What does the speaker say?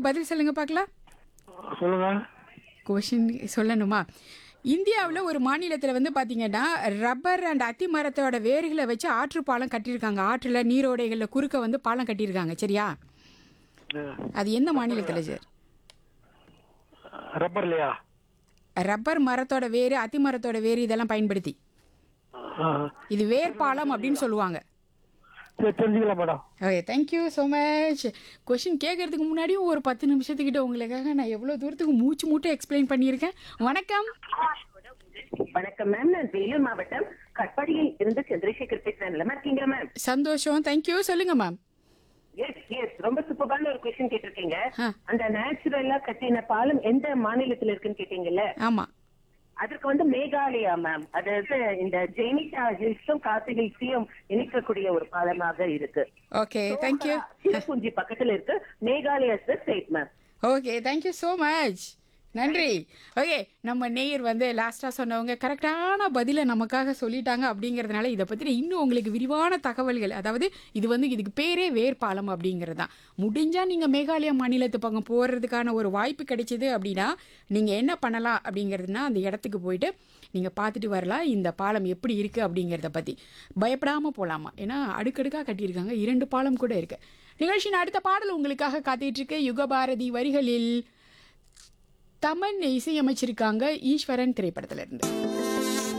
பதில் சொல்லுங்க பார்க்கலாம் சொல்லுங்க கொஷின் சொல்லணுமா இந்தியாவில் ஒரு மாநிலத்தில் வந்து பார்த்தீங்கன்னா ரப்பர் அண்ட் அத்தி மரத்தோட வேர்களை வச்சு ஆற்று பாலம் கட்டியிருக்காங்க ஆற்றில் நீரோடைகளில் குறுக்க வந்து பாலம் கட்டியிருக்காங்க சரியா அது எந்த மாநிலத்தில் சார் ரப்பர் இல்லையா ரப்பர் மரத்தோட வேர் அத்தி மரத்தோட வேர் இதெல்லாம் பயன்படுத்தி ஆ. இது வேர் பாலம் அப்படின்னு சொல்லுவாங்க சரி தெரிஞ்சுக்கலாம் madam okay thank you so much question கேட்கறதுக்கு முன்னாடியும் ஒரு பத்து நிமிஷத்துக்கிட்ட உங்களுக்காக நான் எவ்வளோ தூரத்துக்கு மூச்சு மூட்டை எக்ஸ்பிளைன் பண்ணியிருக்கேன் வணக்கம் வணக்கம் மேம் நான் வேலூர் மாவட்டம் கட்பாடியில் இருந்து சந்திரசேகர் பேசுறேன் நல்லா இருக்கீங்க மேம் சந்தோஷம் தேங்க்யூ சொல்லுங்க மேம் எஸ் எஸ் ரொம்ப சூப்பரான ஒரு கொஸ்டின் கேட்டிருக்கீங்க ஆ. அந்த நேச்சுரலா கட்டின பாலம் எந்த மாநிலத்துல இருக்குன்னு கேட்டீங்கல்ல ஆமாம் அதற்கு வந்து மேகாலயா மேம் அதாவது இந்த ஜெனிஷா ஹில்ஸும் காசி ஹில்ஸையும் இணைக்கக்கூடிய ஒரு பாலமாக இருக்கு ஓகே தேங்க்யூ சிறப்புஞ்சி பக்கத்துல இருக்கு Meghalaya state ma'am okay thank you so much நன்றி ஓகே நம்ம நேயர் வந்து லாஸ்ட்டாக சொன்னவங்க கரெக்டான பதிலை நமக்காக சொல்லிட்டாங்க அப்படிங்கிறதுனால இதை பற்றின இன்னும் உங்களுக்கு விரிவான தகவல்கள் அதாவது இது வந்து இதுக்கு பேரே வேர்பாலம் அப்படிங்கிறது தான் முடிஞ்சால் நீங்கள் மேகாலயா மாநிலத்து பக்கம் போகிறதுக்கான ஒரு வாய்ப்பு கிடைச்சிது அப்படின்னா நீங்கள் என்ன பண்ணலாம் அப்படிங்கிறதுனா அந்த இடத்துக்கு போயிட்டு நீங்கள் பார்த்துட்டு வரலாம் இந்த பாலம் எப்படி இருக்குது அப்படிங்கிறத பற்றி பயப்படாமல் போகலாமா ஏன்னா அடுக்கடுக்காக கட்டியிருக்காங்க இரண்டு பாலம் கூட இருக்குது நிகழ்ச்சியின் அடுத்த பாடல் உங்களுக்காக காத்துட்டு இருக்கு யுகபாரதி வரிகளில் தமன் இசையமைச்சிருக்காங்க ஈஸ்வரன் திரைப்படத்துல இருந்து